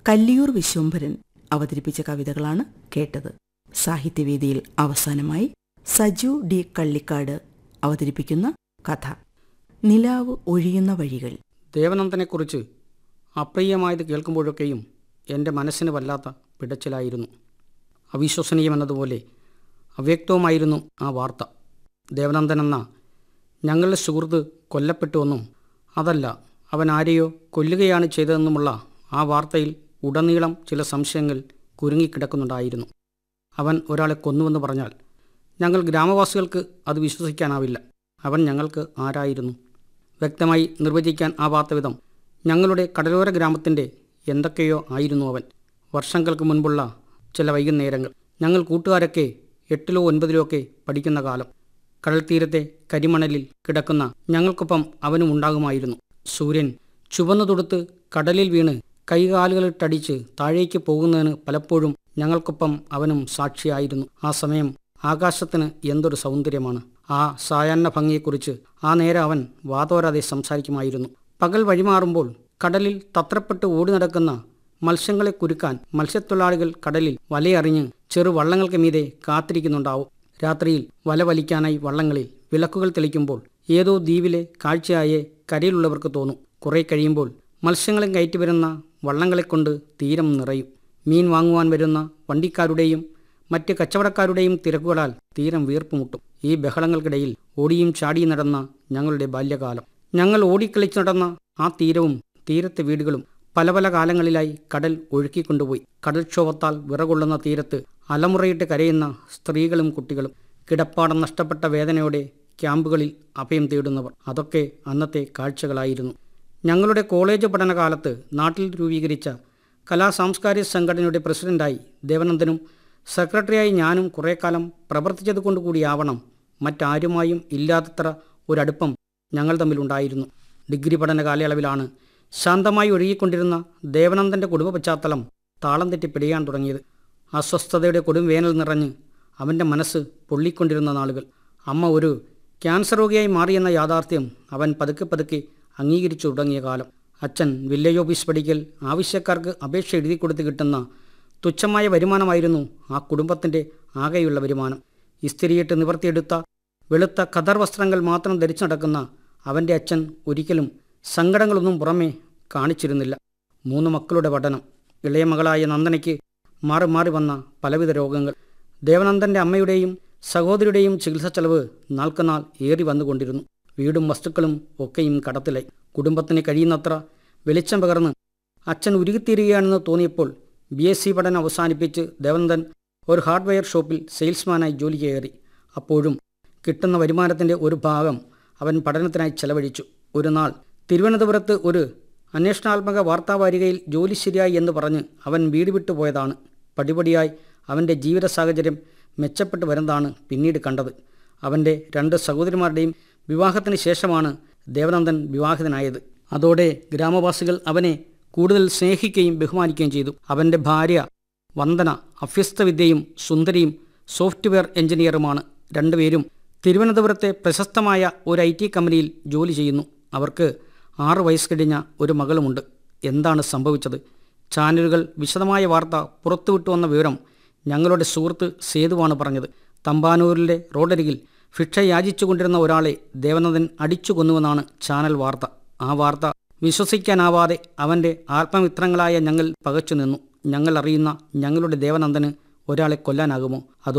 കല്ലിയൂർ വിശ്വംഭരൻ അവതരിപ്പിച്ച കവിതകളാണ് കേട്ടത് സാഹിത്യവേദിയിൽ അവസാനമായി സജു ഡി കള്ളിക്കാട് അവതരിപ്പിക്കുന്ന കഥ നിലാവ് ഒഴിയുന്ന വഴികൾ ദേവനന്ദനെക്കുറിച്ച് അപ്രിയമായത് കേൾക്കുമ്പോഴൊക്കെയും എൻ്റെ മനസ്സിന് വല്ലാത്ത പിടച്ചിലായിരുന്നു അവിശ്വസനീയമെന്നതുപോലെ അവ്യക്തവുമായിരുന്നു ആ വാർത്ത ദേവനന്ദൻ എന്ന ഞങ്ങളുടെ സുഹൃത്ത് കൊല്ലപ്പെട്ടുവെന്നും അതല്ല അവൻ ആരെയോ കൊല്ലുകയാണ് ചെയ്തതെന്നുമുള്ള ആ വാർത്തയിൽ ഉടനീളം ചില സംശയങ്ങൾ കുരുങ്ങിക്കിടക്കുന്നുണ്ടായിരുന്നു അവൻ ഒരാളെ കൊന്നുവെന്ന് പറഞ്ഞാൽ ഞങ്ങൾ ഗ്രാമവാസികൾക്ക് അത് വിശ്വസിക്കാനാവില്ല അവൻ ഞങ്ങൾക്ക് ആരായിരുന്നു വ്യക്തമായി നിർവചിക്കാൻ ആവാത്ത വിധം ഞങ്ങളുടെ കടലോര ഗ്രാമത്തിൻ്റെ എന്തൊക്കെയോ ആയിരുന്നു അവൻ വർഷങ്ങൾക്ക് മുൻപുള്ള ചില വൈകുന്നേരങ്ങൾ ഞങ്ങൾ കൂട്ടുകാരൊക്കെ എട്ടിലോ ഒൻപതിലോ ഒക്കെ പഠിക്കുന്ന കാലം കടൽ തീരത്തെ കരിമണലിൽ കിടക്കുന്ന ഞങ്ങൾക്കൊപ്പം അവനും ഉണ്ടാകുമായിരുന്നു സൂര്യൻ ചുവന്നു തൊടുത്ത് കടലിൽ വീണ് കൈകാലുകളിട്ടടിച്ച് താഴേക്ക് പോകുന്നതിന് പലപ്പോഴും ഞങ്ങൾക്കൊപ്പം അവനും സാക്ഷിയായിരുന്നു ആ സമയം ആകാശത്തിന് എന്തൊരു സൗന്ദര്യമാണ് ആ സായാഹ്ന ഭംഗിയെക്കുറിച്ച് ആ നേരം അവൻ വാതോരാതെ സംസാരിക്കുമായിരുന്നു പകൽ വഴിമാറുമ്പോൾ കടലിൽ തത്രപ്പെട്ട് ഓടി നടക്കുന്ന മത്സ്യങ്ങളെ കുരുക്കാൻ മത്സ്യത്തൊഴിലാളികൾ കടലിൽ വലയറിഞ്ഞ് ചെറു വള്ളങ്ങൾക്ക് മീതെ കാത്തിരിക്കുന്നുണ്ടാവും രാത്രിയിൽ വല വലിക്കാനായി വള്ളങ്ങളിൽ വിളക്കുകൾ തെളിക്കുമ്പോൾ ഏതോ ദ്വീപിലെ കാഴ്ചയായേ കരയിലുള്ളവർക്ക് തോന്നും കുറെ കഴിയുമ്പോൾ മത്സ്യങ്ങളെ കയറ്റി വരുന്ന വള്ളങ്ങളെക്കൊണ്ട് തീരം നിറയും മീൻ വാങ്ങുവാൻ വരുന്ന വണ്ടിക്കാരുടെയും മറ്റ് കച്ചവടക്കാരുടെയും തിരക്കുകളാൽ തീരം വീർപ്പുമുട്ടും ഈ ബഹളങ്ങൾക്കിടയിൽ ഓടിയും ചാടിയും നടന്ന ഞങ്ങളുടെ ബാല്യകാലം ഞങ്ങൾ ഓടിക്കളിച്ചു നടന്ന ആ തീരവും തീരത്തെ വീടുകളും പല പല കാലങ്ങളിലായി കടൽ ഒഴുക്കിക്കൊണ്ടുപോയി കടൽക്ഷോഭത്താൽ വിറകൊള്ളുന്ന തീരത്ത് അലമുറയിട്ട് കരയുന്ന സ്ത്രീകളും കുട്ടികളും കിടപ്പാടം നഷ്ടപ്പെട്ട വേദനയോടെ ക്യാമ്പുകളിൽ അഭയം തേടുന്നവർ അതൊക്കെ അന്നത്തെ കാഴ്ചകളായിരുന്നു ഞങ്ങളുടെ കോളേജ് പഠനകാലത്ത് നാട്ടിൽ രൂപീകരിച്ച കലാ സാംസ്കാരിക സംഘടനയുടെ പ്രസിഡന്റായി ദേവനന്ദനും സെക്രട്ടറിയായി ഞാനും കുറേ കാലം പ്രവർത്തിച്ചതുകൊണ്ടുകൂടിയാവണം മറ്റാരുമായും ഇല്ലാത്തത്ര ഒരടുപ്പം ഞങ്ങൾ തമ്മിലുണ്ടായിരുന്നു ഡിഗ്രി പഠന കാലയളവിലാണ് ശാന്തമായി ഒഴുകിക്കൊണ്ടിരുന്ന ദേവനന്ദൻ്റെ കുടുംബ പശ്ചാത്തലം താളം തെറ്റി പിടിയാൻ തുടങ്ങിയത് അസ്വസ്ഥതയുടെ കൊടും വേനൽ നിറഞ്ഞ് അവൻ്റെ മനസ്സ് പൊള്ളിക്കൊണ്ടിരുന്ന നാളുകൾ അമ്മ ഒരു ക്യാൻസർ രോഗിയായി മാറിയെന്ന യാഥാർത്ഥ്യം അവൻ പതുക്കെ പതുക്കെ അംഗീകരിച്ചു തുടങ്ങിയ കാലം അച്ഛൻ വില്ലേജ് ഓഫീസ് പഠിക്കൽ ആവശ്യക്കാർക്ക് അപേക്ഷ എഴുതി കൊടുത്ത് കിട്ടുന്ന തുച്ഛമായ വരുമാനമായിരുന്നു ആ കുടുംബത്തിൻ്റെ ആകെയുള്ള വരുമാനം ഇസ്തിരിയിട്ട് നിവർത്തിയെടുത്ത വെളുത്ത ഖദർ വസ്ത്രങ്ങൾ മാത്രം ധരിച്ചു നടക്കുന്ന അവൻ്റെ അച്ഛൻ ഒരിക്കലും സങ്കടങ്ങളൊന്നും പുറമേ കാണിച്ചിരുന്നില്ല മൂന്ന് മക്കളുടെ പഠനം ഇളയ മകളായ നന്ദനയ്ക്ക് മാറി മാറി വന്ന പലവിധ രോഗങ്ങൾ ദേവനന്ദൻ്റെ അമ്മയുടെയും സഹോദരിയുടെയും ചികിത്സ ചെലവ് നാൾക്കുനാൾ ഏറി വന്നുകൊണ്ടിരുന്നു വീടും വസ്തുക്കളും ഒക്കെയും കടത്തിലായി കുടുംബത്തിന് കഴിയുന്നത്ര വെളിച്ചം പകർന്ന് അച്ഛൻ ഉരുകിത്തീരുകയാണെന്ന് തോന്നിയപ്പോൾ ബി എസ് സി പഠനം അവസാനിപ്പിച്ച് ദേവനന്ദൻ ഒരു ഹാർഡ്വെയർ ഷോപ്പിൽ സെയിൽസ്മാനായി ജോലി കയറി അപ്പോഴും കിട്ടുന്ന വരുമാനത്തിൻ്റെ ഒരു ഭാഗം അവൻ പഠനത്തിനായി ചെലവഴിച്ചു ഒരു നാൾ തിരുവനന്തപുരത്ത് ഒരു അന്വേഷണാത്മക വാർത്താവാരികയിൽ ജോലി ശരിയായി എന്ന് പറഞ്ഞ് അവൻ വീട് വിട്ടു പോയതാണ് പടിപടിയായി അവൻ്റെ ജീവിത സാഹചര്യം മെച്ചപ്പെട്ടു വരുന്നതാണ് പിന്നീട് കണ്ടത് അവൻ്റെ രണ്ട് സഹോദരിമാരുടെയും വിവാഹത്തിന് ശേഷമാണ് ദേവനന്ദൻ വിവാഹിതനായത് അതോടെ ഗ്രാമവാസികൾ അവനെ കൂടുതൽ സ്നേഹിക്കുകയും ബഹുമാനിക്കുകയും ചെയ്തു അവൻ്റെ ഭാര്യ വന്ദന അഭ്യസ്തവിദ്യയും സുന്ദരിയും സോഫ്റ്റ്വെയർ എഞ്ചിനീയറുമാണ് രണ്ടുപേരും തിരുവനന്തപുരത്തെ പ്രശസ്തമായ ഒരു ഐ ടി കമ്പനിയിൽ ജോലി ചെയ്യുന്നു അവർക്ക് ആറ് വയസ്സ് കഴിഞ്ഞ ഒരു മകളുമുണ്ട് എന്താണ് സംഭവിച്ചത് ചാനലുകൾ വിശദമായ വാർത്ത പുറത്തുവിട്ടുവന്ന വിവരം ഞങ്ങളുടെ സുഹൃത്ത് സേതുവാണ് പറഞ്ഞത് തമ്പാനൂരിലെ റോഡരികിൽ ഭിക്ഷ യാചിച്ചുകൊണ്ടിരുന്ന ഒരാളെ ദേവനന്ദൻ അടിച്ചു കൊന്നുവെന്നാണ് ചാനൽ വാർത്ത ആ വാർത്ത വിശ്വസിക്കാനാവാതെ അവൻ്റെ ആത്മമിത്രങ്ങളായ ഞങ്ങൾ പകച്ചു നിന്നു ഞങ്ങൾ അറിയുന്ന ഞങ്ങളുടെ ദേവനന്ദന് ഒരാളെ കൊല്ലാനാകുമോ അതോ